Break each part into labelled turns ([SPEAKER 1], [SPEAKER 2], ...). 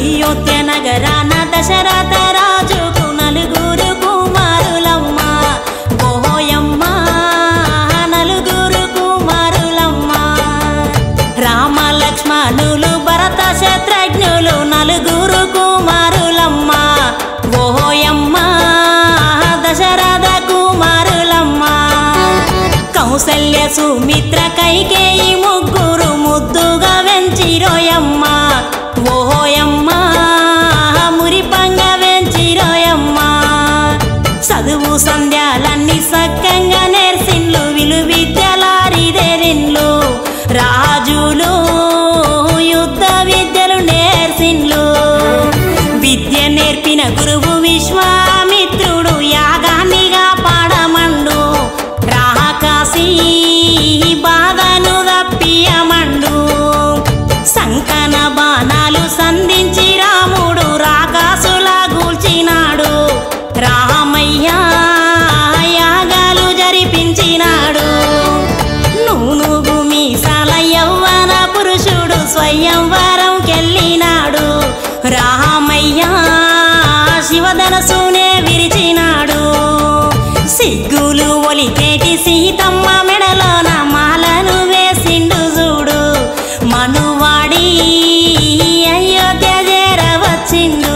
[SPEAKER 1] అయోధ్య నగరాన దశరథ రాజుకు నలుగురు కుమారులమ్మ ఓయమ్మ నలుగురు కుమారులమ్మ రామ లక్ష్మణులు భరత శత్రుఘ్నులు నలుగురు కుమారులమ్మ ఓయమ్మ దశరథ కుమారులమ్మ కౌసల్య సుమిత్ర కైకేయి ముగ్గురు ముద్దుగా వెంచిరోయమ్మ ఓయమ్మ మురిపంగ వెంచిరోయమ్మ చదువు సంధ్యాలన్నీ సక్కంగా నేర్సిండ్లు విలు విద్యలారిదేరిండ్లు రాజులు యుద్ధ విద్యలు నేర్సిండ్లు విద్య నేర్పిన గురువు విశ్వామిత్రుడు యాగాన్నిగా పాడమండు రాకాసి బాధను తప్పియమండు సంకన బాణాలు సంధించి రాముడు రాకాసుల గూల్చినాడు రామయ్య యాగాలు జరిపించినాడు నూనుగు మీసాల యవ్వన పురుషుడు స్వయంవరం కెళ్ళినాడు రామయ్య శివధనసునే విరిచినాడు సిగ్గులు ఒలికేటి సీతమ్మ మెడలోన మాలను వేసిండు చూడు మనువాడి అయోధ్య చేరవచ్చిండు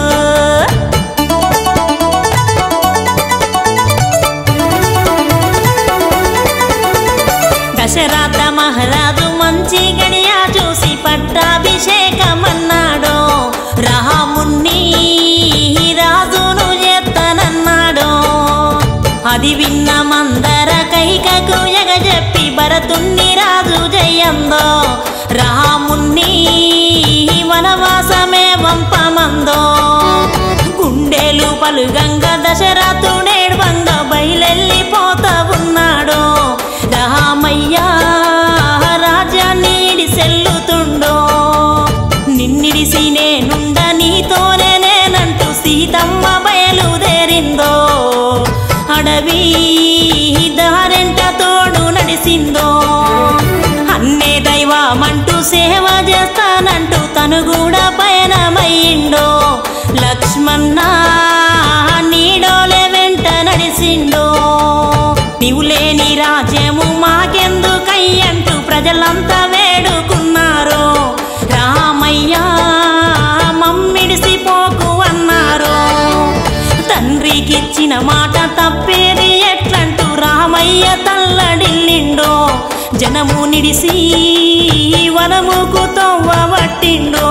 [SPEAKER 1] దశరథ మహారాజు మంచి గడియ చూసి పట్టాభిషేకమన్నాడు రాముణ్ణి రాజును చేస్తానన్నాడు అది విన్న మందర కైకకు ఎగజెప్పి భరతుణ్ణి రాజు జయందో రాముణ్ణి వనవాసమే వంపమందో గుండెలు పలుగంగ దశరథుడేడ్వంగ బయలెళ్ళిపోతా ఉన్నాడు రామయ్య రాజ్యాన్ని ఇడిసెల్లుతుండో నిన్నిడిసి నేనుండ నీతోనే నేనంటూ సీతమ్మ బయలుదేరిందో అడవి దారెంట తోడు నడిసిందో అన్నే దైవమంటూ సేవ చేస్తానంటూ తను కూడా పయనమయ్యిండో లక్ష్మణ నీడోలే వెంట నడిసిండో నీవు లేని రాజ్యము మాకెందుకయ్యంటూ ప్రజలంతా వేడుకున్నారు రామయ్య మమ్మిడిసిపోకు అన్నారు తండ్రికిచ్చిన మాట తప్పేది ఎట్లంటూ రామయ్య తల్లడిల్లిండో జనము నిడిసి వనముకు తొవ్వబట్టిండో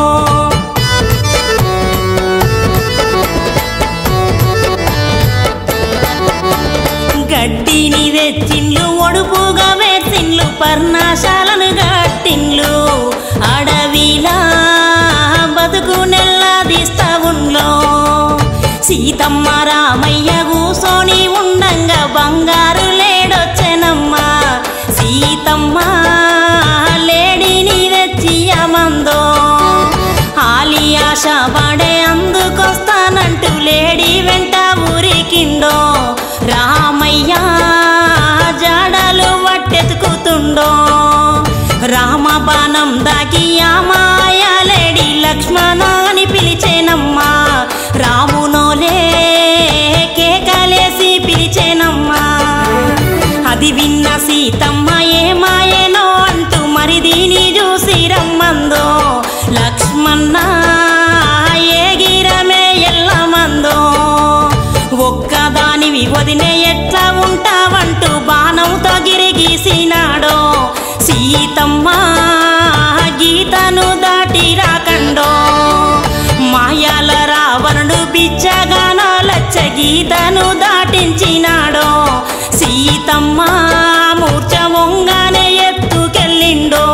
[SPEAKER 1] గడ్డిని తెచ్చిండ్లు ఒడుపుగా వేసిండ్లు పర్ణశాలను గట్టిండ్లు అడవిలా బతుకు నెల్లదిస్తా ఉండ్లో సీతమ్మ రామయ్య కూసోని ఉండంగా బంగారు లేడొచ్చెనమ్మా సీతమ్మ లేడిని తెచ్చియమందో ఆలి ఆశ పడే అందుకొస్తానంటూ లేడీ వెంట ఊరికిండో రామయ్య జాడలు వట్టెతుకుతుండో రామబాణం దాకి ఆ మాయాలేడి లక్ష్మణ అని పిలిచేనమ్మా రామునోలే కేకలేసి పిలిచేనమ్మా అది విన్న సీతమ్మ ఏమాయేనో అంటూ మరి దీని చూసి రమ్మందో లక్ష్మణ ఏగిరమే ఎల్లమందో ఒక్కదానివి వదినే ఎట్లా ఉంటావంటూ బాణంతో గిరిగీసినాడో సీతమ్మ గీతను దాటి రాకండో మాయాల రావణుడు బిచ్చగానో లచ్చ గీతను దాటించినాడో సీతమ్మ మూర్ఛ వంగానే ఎత్తుకెళ్ళిండో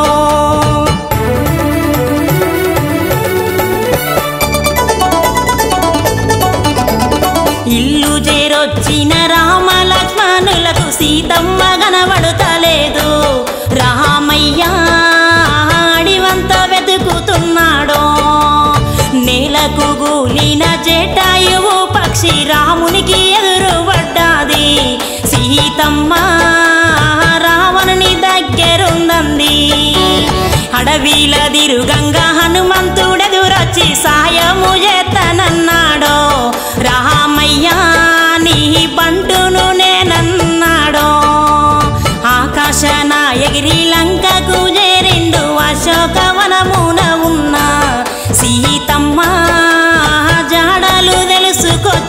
[SPEAKER 1] ఇల్లు చేరొచ్చిన రామ లక్ష్మణులకు సీతమ్మ కనబడుతలేదు రామయ్య అడివంత వెతుకుతున్నాడో నేలకు గూలిన జటాయువు పక్షి రామునికి ఎదురు పడ్డాది సీతమ్మ రావణుని దగ్గరుందంది అడవిల దిరుగంగా హనుమంతుడెదురొచ్చి సాయ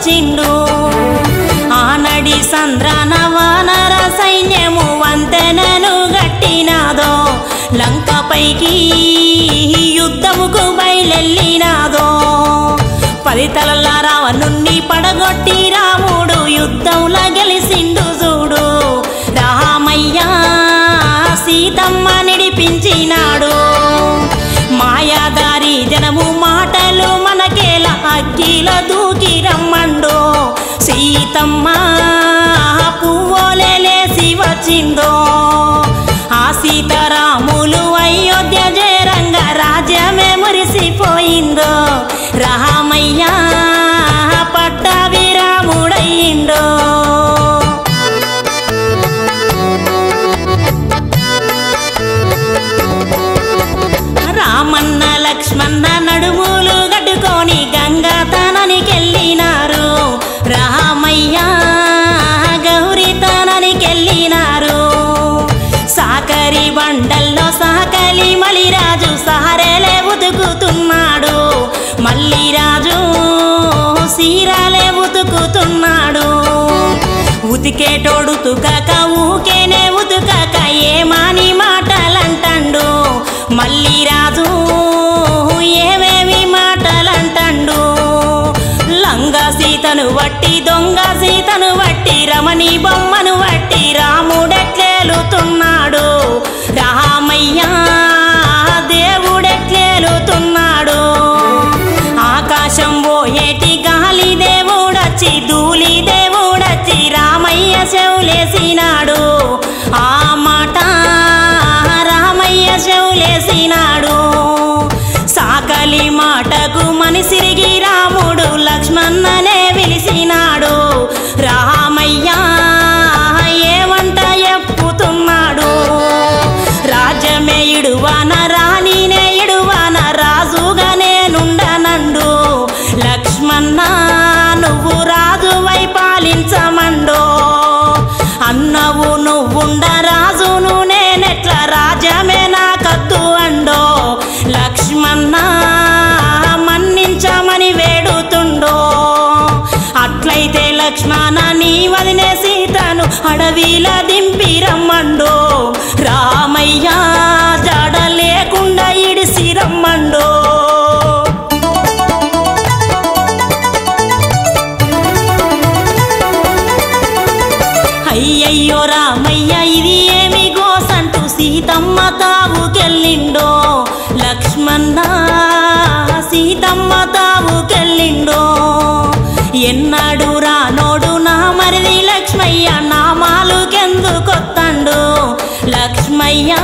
[SPEAKER 1] వచ్చిండు ఆనడి సంద్రాన వానర సైన్యము వంతెనను గట్టినాదో లంకపైకి యుద్ధముకు బయలెళ్ళినాదో పది తలల రావణుణ్ణి పడగొట్టి రాముడు యుద్ధంలో గెలిసిండు చూడు రామయ్య సీతమ్మ నిడిపించినాడు మాయాదారి జనము మాటలు మనకేలా అగ్గిల దూకి రమ్మండు సీతమ్మ పువ్వులే లేసి వచ్చిందో ఆ సీతారాములు అయోధ్య జయరంగ రాజ్యమే మురిసిపోయిందో రామయ్య పట్టాభిరాముడయ్యిండో రామన్న లక్ష్మణ నడుములు గడ్డుకొని గంగా తననికెళ్ళినారు రామయ్య గౌరీ తననికెళ్ళినారు సాకరి బండల్లో సాకలి మలిరాజు సహరేలే ఉతుకుతున్నాడు మల్లిరాజు సీరాలే ఉతుకుతున్నాడు ఉతికేటోడు తుకక ఊకేనే ఉతుకక ఏమాని మాటలంటండు మల్లిరాజు ఏమేమి మాటలంటండు లంగా సీతను వట్టి దొంగ సీతను వట్టి రమణి బొమ్మను వట్టి రాముడెట్లేలుతున్నాడు రామయ్య దేవుడెట్లేలుతున్నాడు ఆకాశం పోయేటి గాలి దేవుడొచ్చి ధూళి దేవుడొచ్చి రామయ్య చెవులేసినాడు ఆ మాట రామయ్య చెవులేసినాడు సాకలి మాటకు మనిసిరిగి రాముడు లక్ష్మణనే పిలిచినాడు రామయ్య ఏమంట ఎప్పుతున్నాడు రాజ్యమే ఇడువాన రాణినే ఇడువాన రాజుగా నేనుండనండు లక్ష్మణ నువ్వు రాజువై పాలించమండో అన్నవు నువ్వుండ రాజును నేనెట్ల రాజ్యమే నాకద్దు అండో లక్ష్మణ మన్నించమని వేడుతుండో అట్లయితే లక్ష్మణ నీ వదినే సీతను అడవిల దింపి రమ్మండో రామయ్య జాడ లేకుండా ఇడిసి రమ్మండో అయ్యయ్యో రామయ్య ఇది ఏమి గోసంటూ సీతమ్మ తావుకెళ్ళిండో లక్ష్మణ సీతమ్మ తావుకెళ్ళిండో ఎన్నాడు రానోడు నా మరిది లక్ష్మయ్య నామాలుకెందుకొత్తండు లక్ష్మయ్య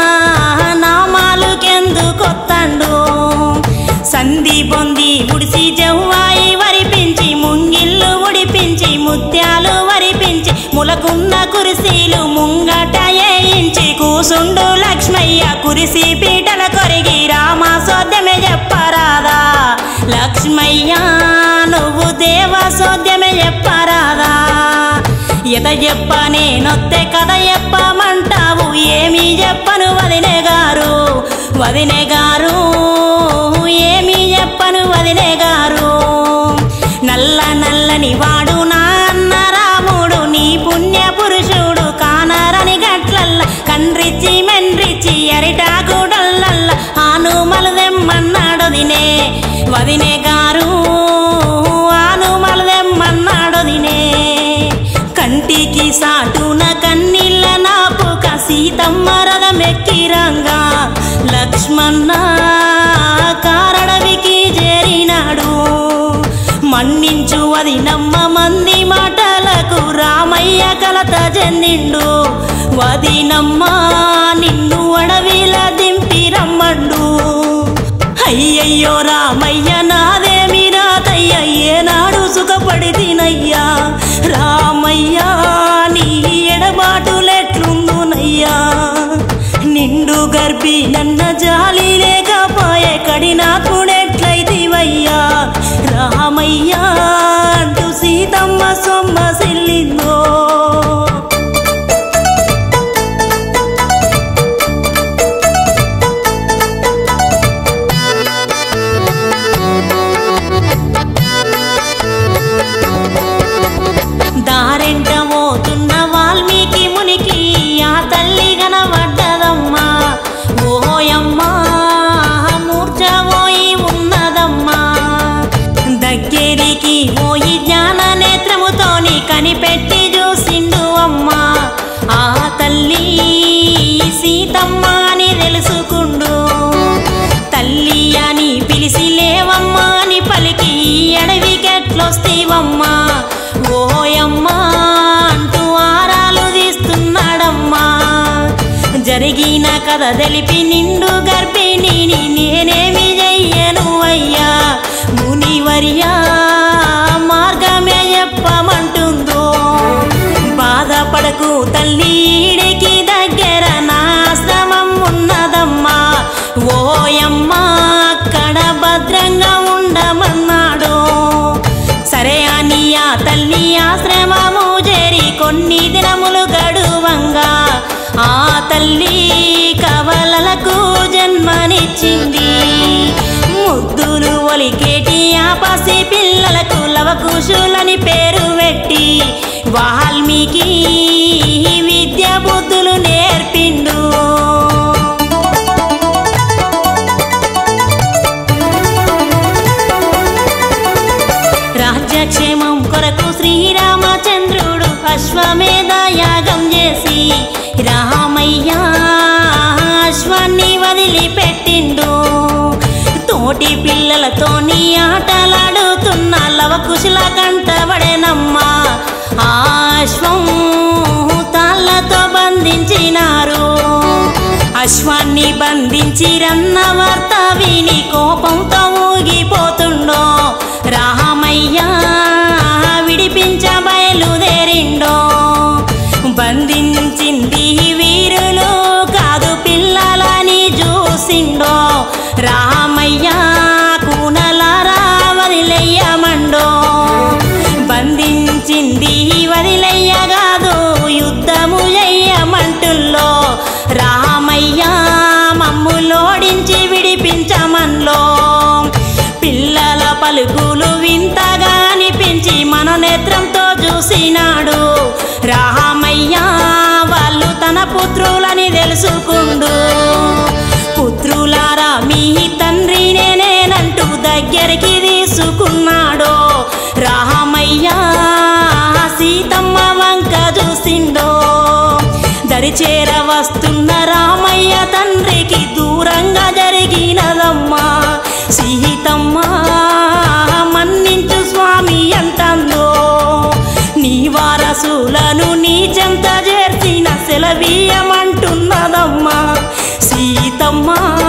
[SPEAKER 1] నామాలుకెందుకొత్తండు సంధి పొంది ఉడిసి జవ్వాయి వరిపించి ముంగిళ్ళు ఉడిపించి ముత్యాలు వరిపించి ములకున్న కురిసీలు ముంగట ఏయించి కూసుండు లక్ష్మయ్య కురిసి పీటల కొరిగి రామ సోద్యమే చెప్పరాదా లక్ష్మయ్య నువ్వు దేవ సోద్యమే చెప్పరాదా ఎత చెప్ప నేనొత్తే కథ చెప్పమంటావు ఏమీ చెప్పను వదినే గారు వదినే గారు ఏమీ చెప్పను వదినే గారు నల్ల నల్లని వాడు నా అన్న రాముడు నీ పుణ్య పురుషుడు కానరని గట్లల్ల కండ్రిచ్చి మెండ్రిచ్చి అరిటాకుడల్లల్ల ఆనుమలదెమ్మన్నాడు దినే వదినే గారు ఆనుమలదెమ్మన్నాడు దినే కంటికి సాటున కన్నీళ్ళ నాపుక సీతమ్మ రథమెక్కిరంగా లక్ష్మణ కారడవికి చేరినాడు మన్నించు అది నమ్మ మంది మాటలకు రామయ్య కలత చెందిండు వదినమ్మ నిన్ను అడవిల దింపి రమ్మండు అయ్యయ్యో రామయ్య నాదేమి రాతయ్య ఏనాడు సుఖపడి తినయ్యా రామయ్య నీ ఎడబాటులెట్లుందునయ్యా నిండు గర్భి నన్న జాలి లేకపోయే కడినాథుడెట్లయితివయ్యా రామయ్య అంటూ సీతమ్మ సొమ్మ సిల్లిందో కథ తెలిపి నిండు గర్భిణిని నేనేమి చెయ్యను అయ్యా మునివర్యా మార్గమే చెప్పమంటుందో బాధపడకు తల్లి ఈడికి దగ్గర నాశ్రమం ఉన్నదమ్మా ఓయమ్మా అక్కడ భద్రంగా ఉండమన్నాడు సరే అని ఆ తల్లి ఆశ్రమము చేరి కొన్ని దినములు గడువంగా ఆ తల్లి కవలలకు జన్మనిచ్చింది ముద్దులు ఒలికేటి ఆ పసి పిల్లలకు లవకుశులని పేరు పెట్టి వాల్మీకి విద్య బుద్ధులు నేర్పిండు రాజ్యక్షేమం కొరకు శ్రీరామచంద్రుడు అశ్వమేధ యాగం చేసి రామయ్య అశ్వాన్ని వదిలిపెట్టిండు తోటి పిల్లలతోని ఆటలాడుతున్న లవకుశుల కంటబడేనమ్మా ఆ అశ్వం తాళ్ళతో బంధించినారు అశ్వాన్ని బంధించి రన్న వార్త విని కోపంతో ఊగిపోతుండో రామయ్య విడిపించ బయలుదేరిండో బంధించింది వీరులు కాదు పిల్లలని చూసిండో రామయ్య కూనలారా వదిలేయమండో బంధించింది వదిలేయగాదు యుద్ధము చెయ్యమంటుల్లో రామయ్య మమ్ములోడించి విడిపించమన్లో పిల్లల పలుకులు వింతగా అనిపించి మనోనేత్రంతో చూసినాడు రామయ్య వాళ్ళు తన పుత్రులని తెలుసుకుండు పుత్రులారా మీ తండ్రి నేనేనంటూ దగ్గరికి తీసుకున్నాడో రామయ్య సీతమ్మ వంక చూసిండో దరిచేర వస్తున్న రామయ్య తండ్రికి దూరంగా జరిగినదమ్మా సీతమ్మ మన్నించు స్వామి అంటందో నీ వారసులను నీ చెంత చేర్చిన సెలవీయమంటున్నదమ్మా సీతమ్మ